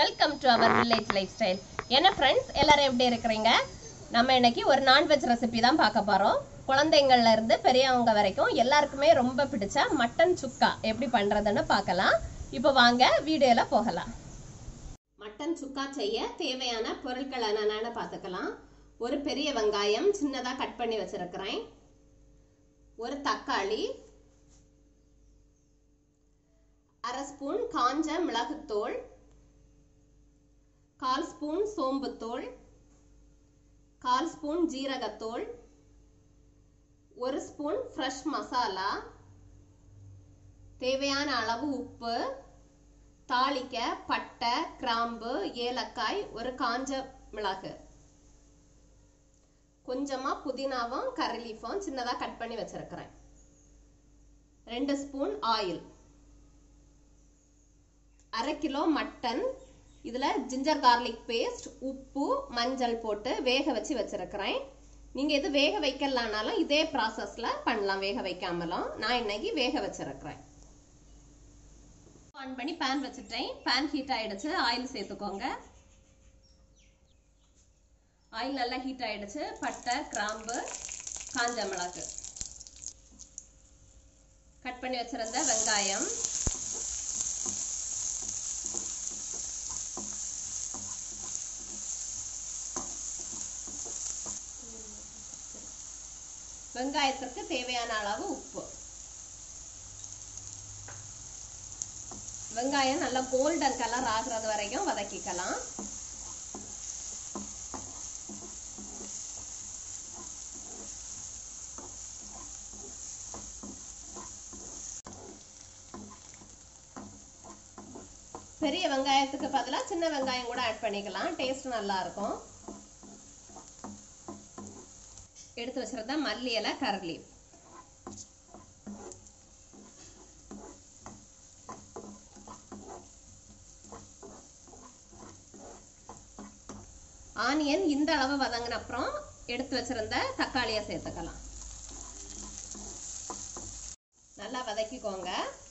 welcome to our village lifestyle என்ன friends எல்லாரும் எப்படி இருக்கிறீங்க நம்ம இன்னைக்கு ஒரு நான்வெஜ் ரெசிபி தான் பார்க்க போறோம் குழந்தைங்கள்ல இருந்து பெரியவங்க வரைக்கும் எல்லாருக்குமே ரொம்ப பிடிச்ச மட்டன் சுக்கா எப்படி பண்றதுன்னு பார்க்கலாம் இப்போ வாங்க வீடியோல போகலாம் மட்டன் சுக்கா செய்ய தேவையான பொருட்கள் என்னென்னு பார்த்துக்கலாம் ஒரு பெரிய வெங்காயம் சின்னதாக கட் பண்ணி வச்சிருக்கிறேன் ஒரு தக்காளி அரை ஸ்பூன் காஞ்ச மிளகுத்தூள் கால் ஸ்பூன் சோம்புத்தூள் கால் ஸ்பூன் ஜீரகத்தூள் ஒரு ஸ்பூன் ஃப்ரெஷ் மசாலா தேவையான அளவு உப்பு தாளிக்க பட்டை கிராம்பு ஏலக்காய் ஒரு காஞ்ச மிளகு கொஞ்சமா புதினாவும் கரி லீஃபும் சின்னதாக கட் பண்ணி வச்சிருக்கிறேன் ரெண்டு ஸ்பூன் ஆயில் அரை கிலோ மட்டன் இதில் ஜிஞ்சர் கார்லிக் பேஸ்ட் உப்பு மஞ்சள் போட்டு வேக வச்சு வச்சிருக்கிறேன் நீங்கள் இது வேக வைக்கலானாலும் இதே ப்ராசஸில் பண்ணலாம் வேக வைக்காமலும் நான் இன்னைக்கு வேக வச்சிருக்கிறேன் ஆன் பண்ணி பேன் வச்சுட்டேன் பேன் ஹீட் ஆயிடுச்சு ஆயில் சேர்த்துக்கோங்க ஆயில் நல்லா ஹீட் ஆயிடுச்சு பட்டை கிராம்பு காஞ்ச மிளகு கட் பண்ணி வச்சிருந்த வெங்காயம் வெங்காயத்திற்கு தேவையான அளவு உப்பு வெங்காயம் நல்லா கோல்டன் கலர் ஆகுறது வரைக்கும் வதக்கிக்கலாம் பெரிய வெங்காயத்துக்கு பதிலாக சின்ன வெங்காயம் கூட ஆட் பண்ணிக்கலாம் டேஸ்ட் நல்லா இருக்கும் எடுத்து வச்சிருந்தா மல்லி இலை கரலி ஆனியன் இந்த அளவு வதங்கின அப்புறம் எடுத்து வச்சிருந்த தக்காளியை சேர்த்துக்கலாம் நல்லா வதக்கிக்கோங்க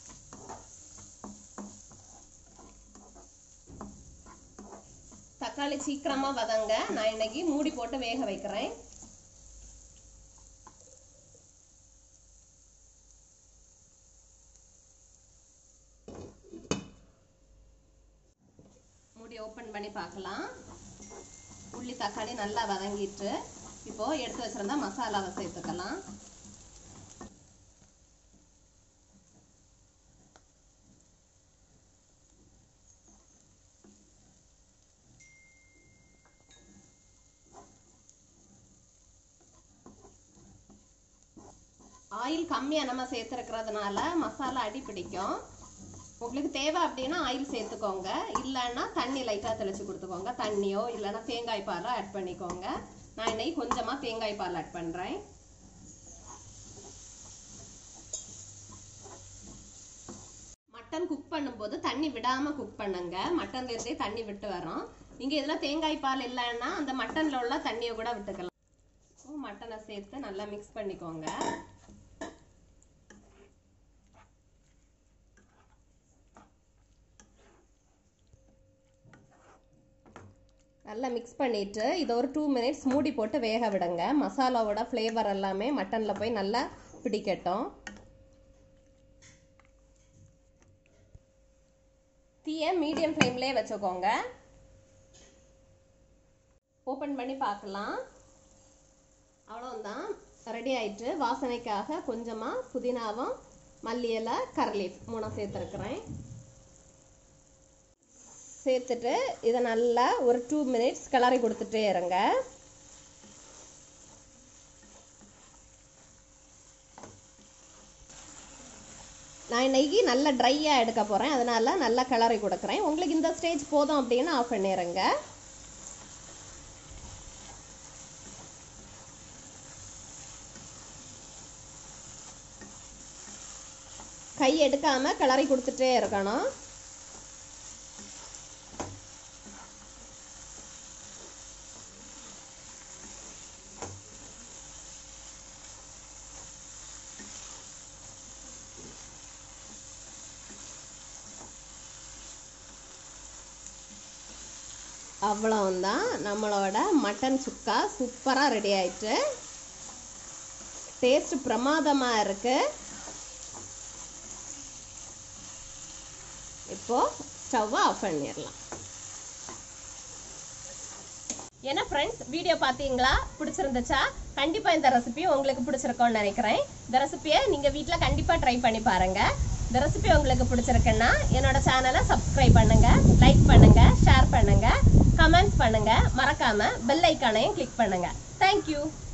தக்காளி சீக்கிரமா வதங்க நான் இன்னைக்கு மூடி போட்டு வேக வைக்கிறேன் மூடி ஓப்பன் பண்ணி பார்க்கலாம் உள்ளி தக்காளி நல்லா வதங்கிட்டு இப்போ எடுத்து வச்சிருந்தா மசாலாவை சேர்த்துக்கலாம் ஆயில் கம்மியாக நம்ம சேர்த்துருக்கிறதுனால மசாலா அடி பிடிக்கும் உங்களுக்கு தேவை அப்படின்னா ஆயில் சேர்த்துக்கோங்க இல்லைன்னா தண்ணி லைட்டாக தெளிச்சு கொடுத்துக்கோங்க தண்ணியோ இல்லைன்னா தேங்காய் பாலோ ஆட் பண்ணிக்கோங்க நான் இன்னைக்கு கொஞ்சமாக தேங்காய் பால் ஆட் பண்ணுறேன் மட்டன் குக் பண்ணும்போது தண்ணி விடாமல் குக் பண்ணுங்க மட்டன்லேருந்தே தண்ணி விட்டு வரோம் நீங்கள் இதில் தேங்காய் பால் இல்லைன்னா அந்த மட்டனில் உள்ள தண்ணியை கூட விட்டுக்கலாம் மட்டனை சேர்த்து நல்லா மிக்ஸ் பண்ணிக்கோங்க நல்லா மிக்ஸ் பண்ணிட்டு இதை ஒரு டூ மினிட்ஸ் மூடி போட்டு வேக விடுங்க மசாலாவோட ஃப்ளேவர் எல்லாமே மட்டனில் போய் நல்லா பிடிக்கட்டும் தீயை மீடியம் ஃப்ளேம்லேயே வச்சுக்கோங்க ஓப்பன் பண்ணி பார்க்கலாம் அவ்வளோதான் ரெடி ஆயிட்டு வாசனைக்காக கொஞ்சமாக புதினாவும் மல்லி இலை கரலீஃப் மூணும் சேர்த்துருக்குறேன் சேர்த்துட்டு இதை நல்லா ஒரு டூ மினிட்ஸ் கிளறி கொடுத்துட்டே இருங்க நான் இன்னைக்கு நல்லா ட்ரையாக எடுக்க போகிறேன் அதனால நல்லா கிளறி கொடுக்குறேன் உங்களுக்கு இந்த ஸ்டேஜ் போதும் அப்படின்னு ஆஃப் பண்ணிடுங்க கை எடுக்காமல் கிளறி கொடுத்துட்டே இருக்கணும் அவ்வளவுதான் நம்மளோட மட்டன் சுக்கா சூப்பராக ரெடி ஆயிட்டு டேஸ்ட் பிரமாதமாக இருக்கு இப்போ ஸ்டவ்வை ஆஃப் பண்ணிடலாம் என்ன ஃப்ரெண்ட்ஸ் வீடியோ பார்த்தீங்களா பிடிச்சிருந்துச்சா கண்டிப்பாக இந்த ரெசிபி உங்களுக்கு பிடிச்சிருக்கோன்னு நினைக்கிறேன் இந்த ரெசிபியை நீங்கள் வீட்டில் கண்டிப்பாக ட்ரை பண்ணி பாருங்க இந்த ரெசிபி உங்களுக்கு பிடிச்சிருக்குன்னா என்னோட சேனலை சப்ஸ்கிரைப் பண்ணுங்க லைக் பண்ணுங்க ஷேர் பண்ணுங்க கமெண்ட்ஸ் பண்ணுங்க மறக்காம பெல் ஐக்கானையும் கிளிக் பண்ணுங்க தேங்க்யூ